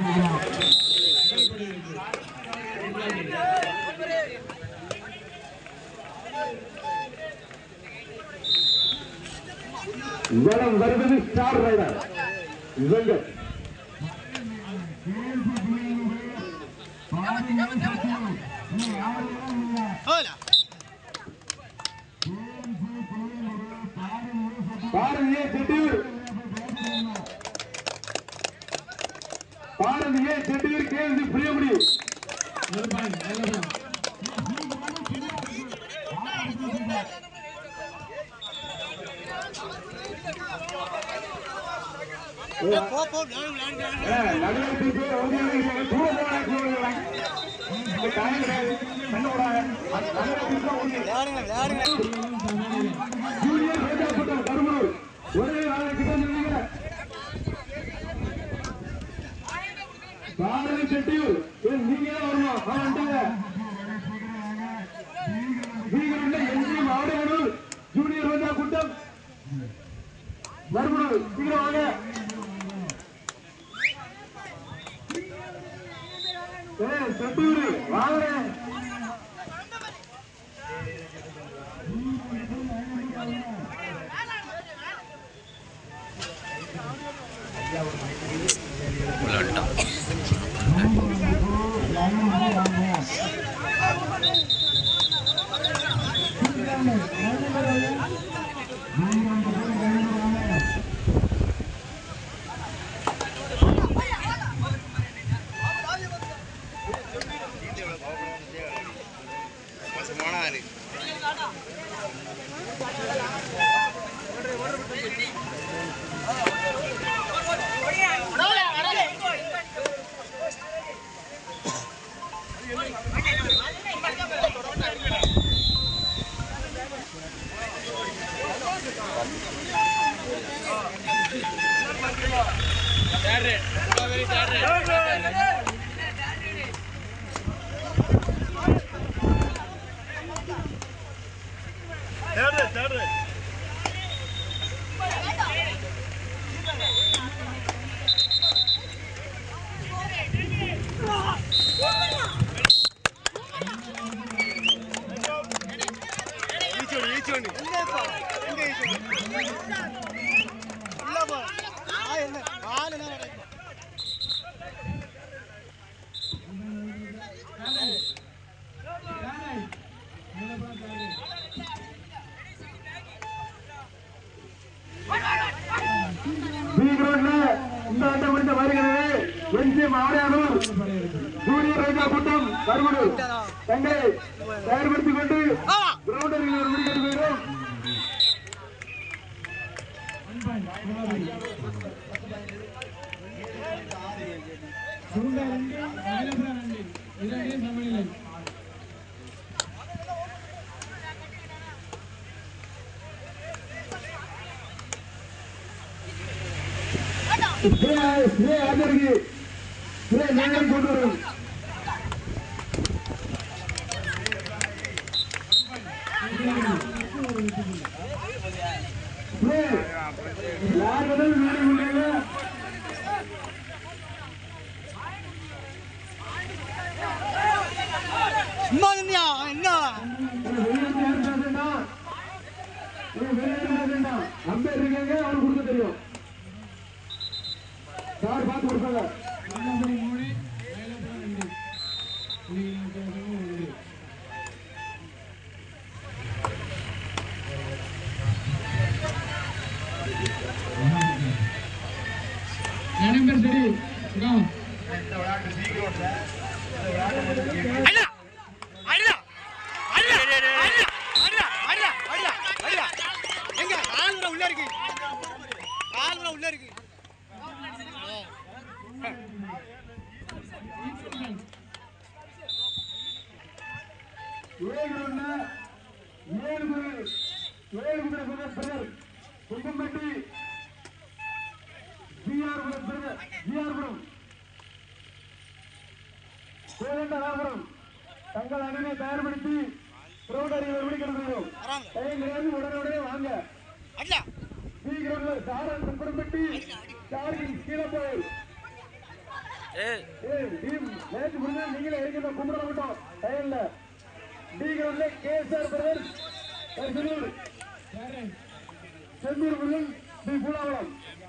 வலம் வருவது star rider Venkat பாரதிய செட்டியூர் பாரதிய செட்டியூர் கேள்வி பிரியமுடி நடுவத்திற்கு உறுதியாக தூர போராட ஜூனியர் ரோஜாப்பட்டம் கருமூர் ஒரே நாளைக்கு தான் சொன்னீங்க பாரதி செட்டியூர் ஏன் நீங்க தான் வரணும் அவன் வந்துட்டாங்க நீங்க உள்ள எங்கேயும் ஆடுகளும் ஜூனியர் ரோஜா கூட்டம் மறுபடியும் சீக்கிரம் வாங்க ஏய் செட்டியூர் வாங்க மோசமான ஆளு பி கிரவுண்ட்ல இந்த ஆட்டம் முடிந்த வருகிறது எம்ஜிஎம் ஆடையானூர் ஜூனியர் ரோஜா கூட்டம் கருமனூர் தங்களை தயார்படுத்திக் கொண்டு கிரவுண்டரில் ஒரு முடிக்கெட்டு போகிறோம் ஸ்ப்ரே ஸ்ப்ரே ஆஜருக்கு ஸ்ப்ரே நேரம் கொண்டு வரும் ஸ்ப்ரே யார் வேணாலும் நேரம் கொண்டு வாங்க. சும்மா நின்னியா என்ன ஒரு வெளிநாட்டு யார் பேசுறா? ஒரு வெளிநாட்டு பேசுறா? அம்பேர் இருக்காங்க அவருக்கு கொடுக்க தெரியும் சார் பார்த்து கொடுத்தாங்க அண்ணா அண்ணா அண்ணா அண்ணா அண்ணா அண்ணா அண்ணா அண்ணா எங்க ஆளுநர் உள்ள இருக்கு ஆளுநர் உள்ள இருக்கு ஏழு ஒண்ணு, ஏழு குரு, ஏழு குதிரை சுரேஷ் பிரதர், கும்பம்பட்டி, ஜிஆர் புரம் பிரதர், ஜிஆர் புரம், கோதண்டராபுரம், தங்கள் அணியை தயார்படுத்தி கிரௌண்ட் அறிவு வெளிக்கிடுகிறோம் டைம் கிடையாது உடனே உடனே வாங்க அண்ணா பி கிரௌண்ட்ல சாரன் கும்பம்பட்டி சார்ஜிங் கீழே போய் ஏய், டீம் மேட்ச் முடிஞ்சா நீங்களே இறங்கிட்ட கும்பிட மாட்டோம் டைம் இல்ல டி கிரவுண்ட்ல KSR brothers Karisanur Senthur Murugan T Poolavalam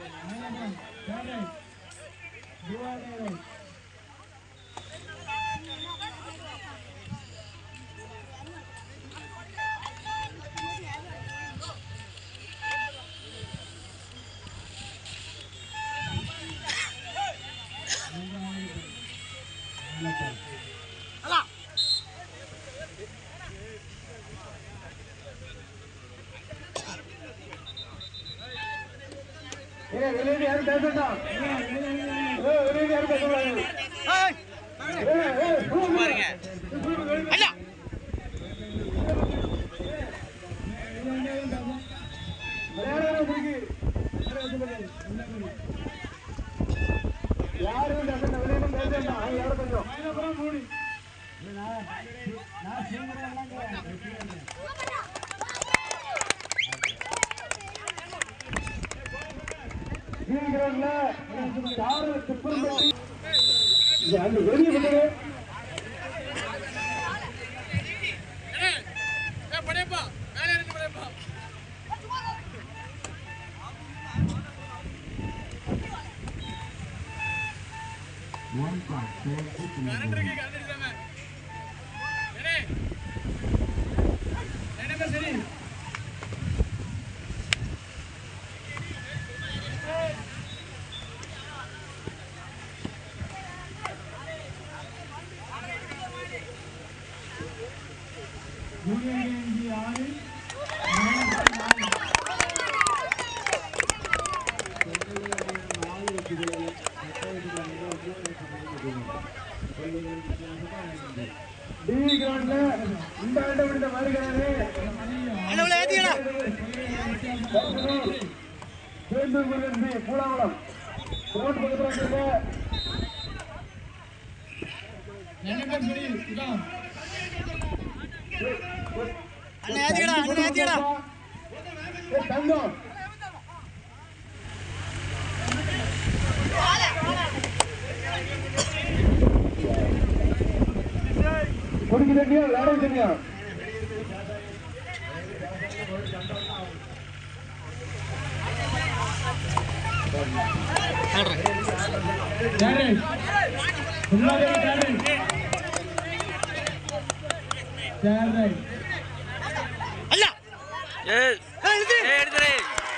ஏய் வெளியே யாரும் பேச வேண்டாம் ஏய் வெளியே யாரும் பேச கூடாது ஏய், ஏய் ஏய் பாருங்க ஐயா விளையாடுற முடிக்கு யாரும் பேச வெளியே பேச வேண்டாம் அவங்க யாரும் கொஞ்சம் மூடி நீங்கிறோம்ல யாரு துப்புரம் பட்டி அந்த வெளியே விட்டுரு டிவி கிரவுண்ட்ல இந்த ஆண்ட முடிந்த வருகிறாரு அண்ணா ஏத்திக்கடா வேந்தூர் முருகன் பி பூலாவளம் ரோட் பக்கத்துல வந்திருக்க அண்ணா ஏத்திக்கடா அண்ணா ஏத்திக்கடா ஏய், தங்கம் குடிக்க தண்ணியா விளையாட தண்ணியா ஐயா ஏய் ஏய் இது ஏய் எடுத்துரு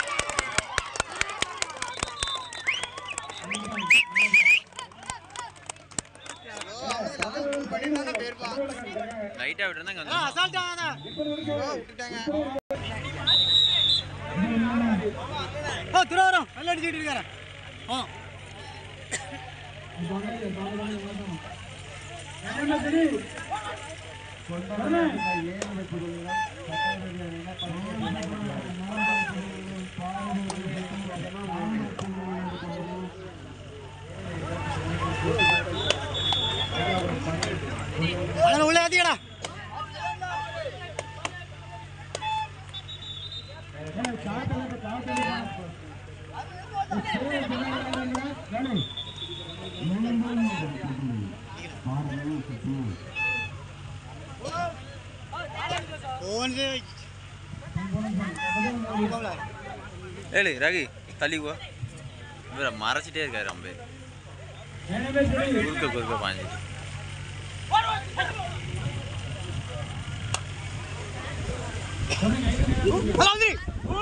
லைட்டா விட்டுருந்தா இங்க ஆ, வந்து அசால்ட்டா வாங்க. ஓ திருவாரூர் நல்லா அடிச்சுட்டு இருக்காரு ஆ அண்ணா உள்ள ஏத்திக்கடா ஓன்ஸ் ஏழு ரகு தள்ளி போ இவரை மறைச்சிட்டே இருக்காரு ரொம்ப குறுக்க குறுக்க பாஞ்சிட்டு ஹலோ வந்து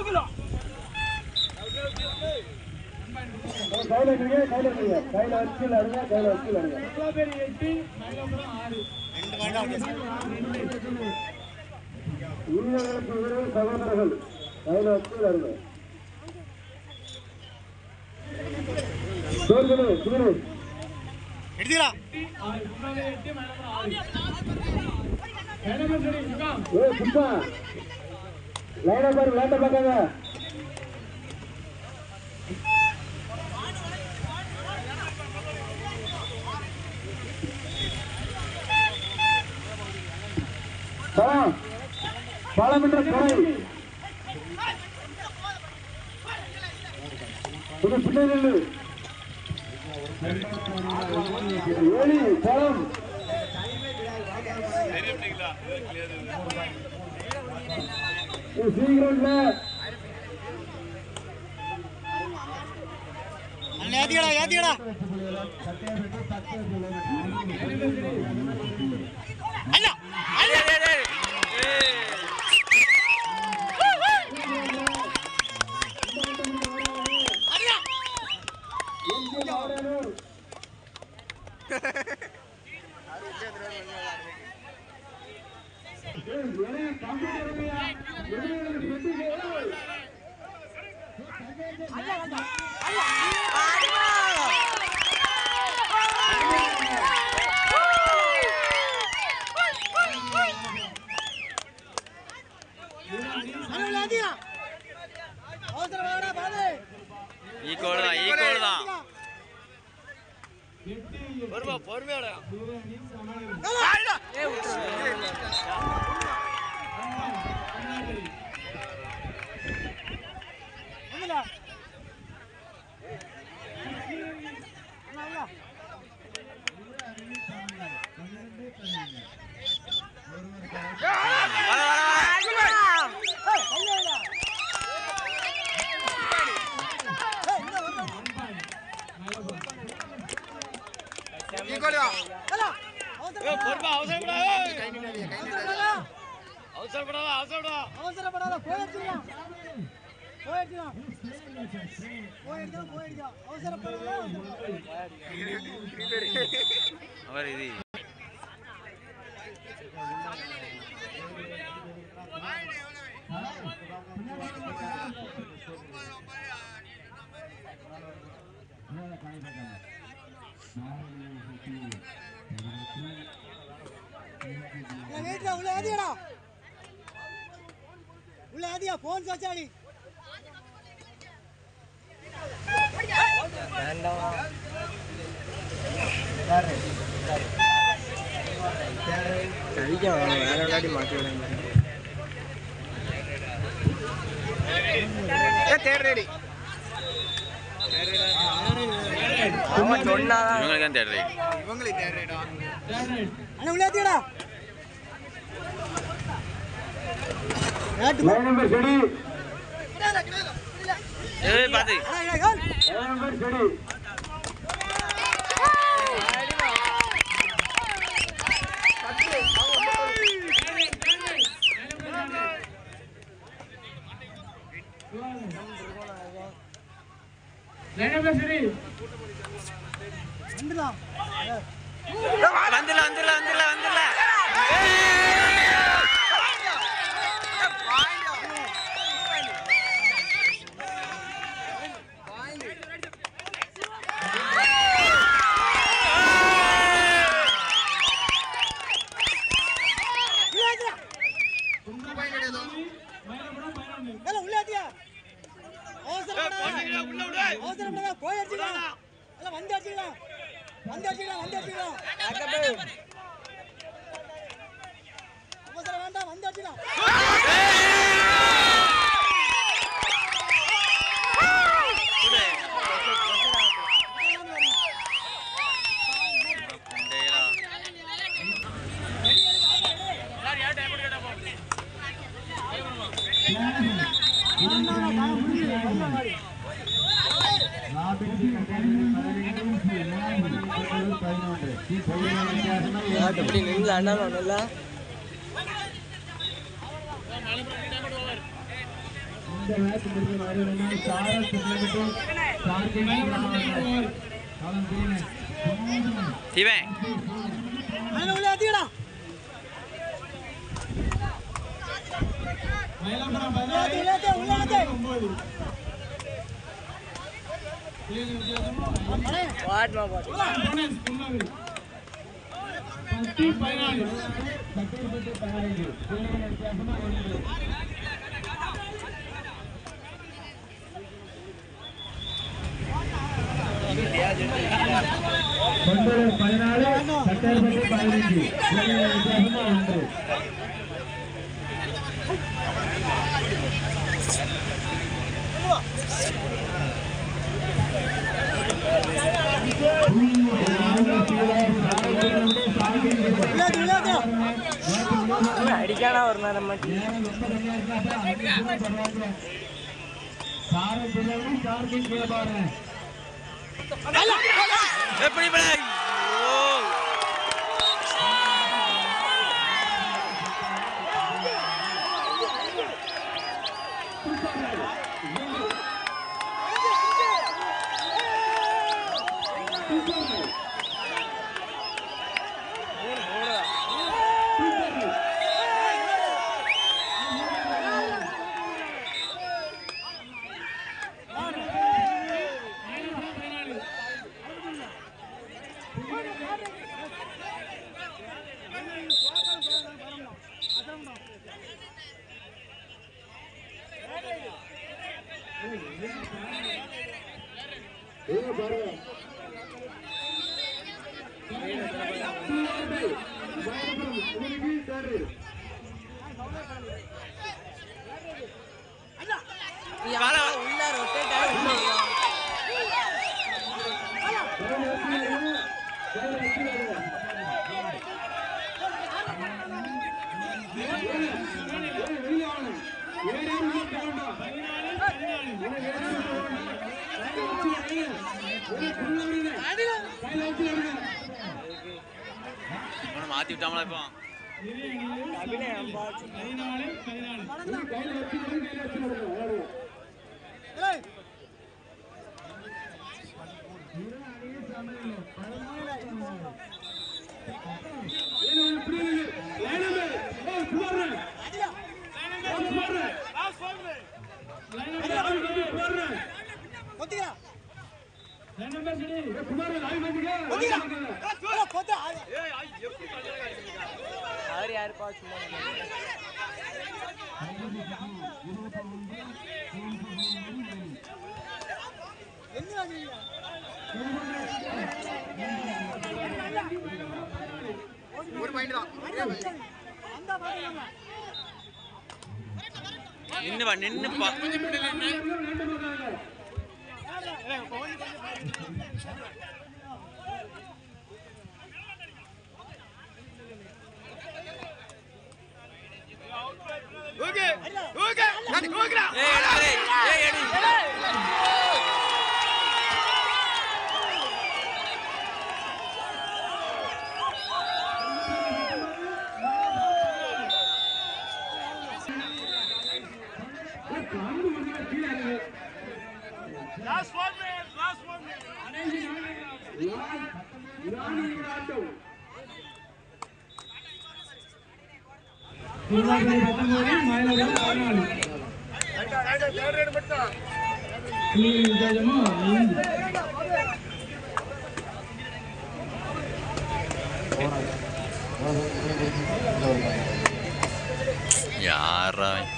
கையில இருங்க கையில இருங்க கையில வச்சு விளையாடுங்க கையில வச்சு விளையாடுங்க உயிர்களுக்கு உயிர்கள் சகோதரர்கள் கையில வச்சு விளையாடுங்க சோர்கனு சுமரு எடுத்துக்கடா ஏ சுப்பா லைனா பாரு விளையாட்ட பார்க்காங்க பழம் பழம் என்ற கரை இது பிள்ளை நெல்லு ஏழி பழம் சீக்கிரம் ஏத்திக்கடா ஏத்திக்கடா அல்ல அல்ல அல்ல அல்ல ஏத்திக்கடா அவசரம் வாடா பாரு ஈக்குவல் தான் ஈக்குவல் தான் வர வர வர அவசரப்படாத போயிடுச்சுக்கலாம் போயிடுச்சுக்கலாம் போயிடுச்சுக்கலாம் போயிடுச்சா அவசரப்படாத அவர் இது வீட்டுல உள்ள ஏதியடா உள்ள ஏதியா போன் சச்சாடி இவங்களுக்கு தான் தேடுறேன் அண்ணா உள்ள ஏதியடா லைன் நம்பர் செடி ஏய் பாத்து லைன் நம்பர் செடி லைன் நம்பர் செடி வந்துடலாம் வந்துடல வந்துடல வந்துடல வந்துடல உள்ள ஏதியா ஏல உள்ள ஏதியா அவசரப்படாத அவசரப்படாத போய் அடிச்சுக்கலாம் எல்லாம் வந்து அடிச்சுக்கலாம் வந்து அடிச்சுக்கலாம் வந்து அடிச்சுக்கலாம் அவசரம் வேண்டாம் வந்து அடிச்சுக்கலாம் டேய்டா. இந்த மேட்ச் முடிஞ்ச மாதிரி சாரல் சுத்தமிட்டு சார்ஜிங் காலம் பிரிவினை இவன் அண்ணா உள்ள ஏத்திக்கடா உள்ள ஏத்தி, உள்ள ஏத்தி, உள்ள ஏத்தி. கொண்டூர் பதினாலு சட்டர்பட்டி பதினஞ்சு வித்தியாசமா ஒன்று வர மாட்டேன் நேரம் ரொம்ப கம்மியா இருக்கு அப்புறம் அஞ்சு நிமிஷம் பரவாயில்ல சாரை பிள்ளைங்க சாருக்கு கீழே பாருங்க எப்படி பிள்ளை ஓ ஏங்க பாருங்க உங்களுக்கு தேர்வு உள்ள ரொட்டேட் ஆகி அவனை மாத்தி விட்டாங்களா இப்போ அவர் யாருப்பா சும்மா நின்னு வா நின்னு பா ஏய் எடு ஏய் எடு யாரா அவன்?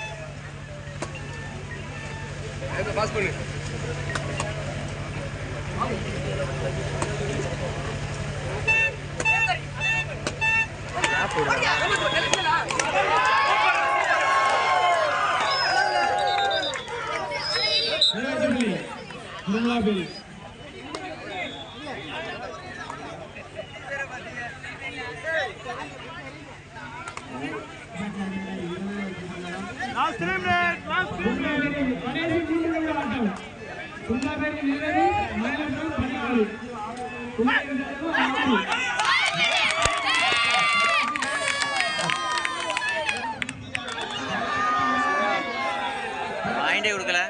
வாங்கிட்டே கொடுக்கல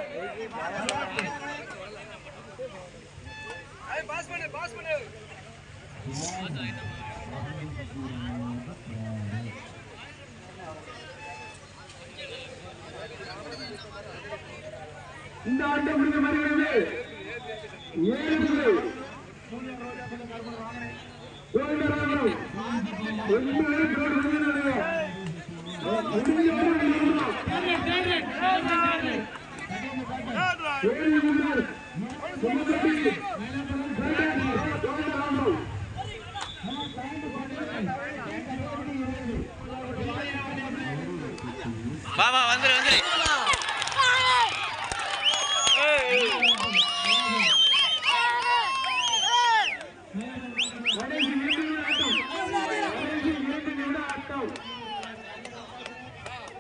இந்த ஆட்டம் முடிந்த வருகிறது ஏழு புள்ளி. கோவிந்தராமன். ரெண்டு பேரும் கோடு முடிஞ்சிருந்தாங்க. முடிஞ்ச வரை வெளியிடணும். ஏழு புள்ளி. தொண்ணூத்தெட்டு. கோவிந்தராமன். வா வா வந்துரு வந்துரு கடைசி இரண்டு நிமிட ஆட்டம். கடைசி இரண்டு நிமிட ஆட்டம்.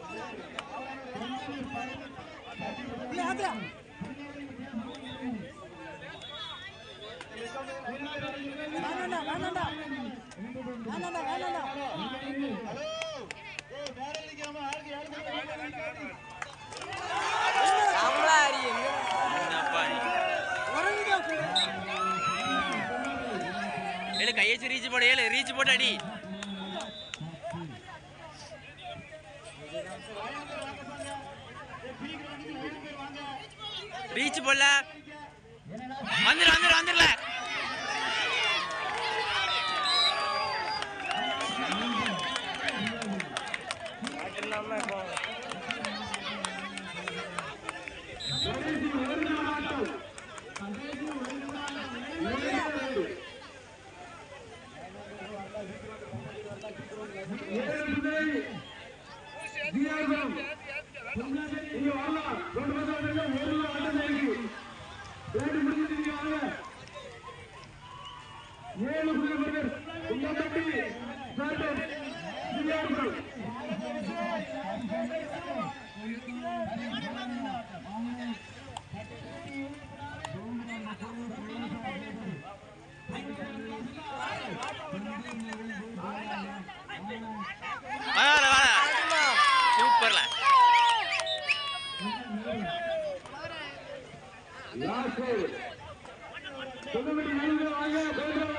என்னப்பா நீ? ஏழு கையச்சு ரீச் போட ஏழு ரீச் போட்டு அடி ரீச் போடல வந்துரு வந்துரு வந்துருல கடைசி ஒரு நாள் ஆட்டம் ஏழு புள்ளி ஜிஆர்புரம் இங்க வரலாம் ரெண்டு பக்கம் வந்து ஒரு நாள் ஆட்டம் இருக்கு ரெண்டு முடிஞ்சு நீங்க வாங்க ஏழு புள்ளி பர்கர் உங்கப்பட்டி சாட்டன் ஜிஆர்புரம் வாடா வாடா சூப்பர்ல லாஸ்ட் தொண்ணூறு வாங்க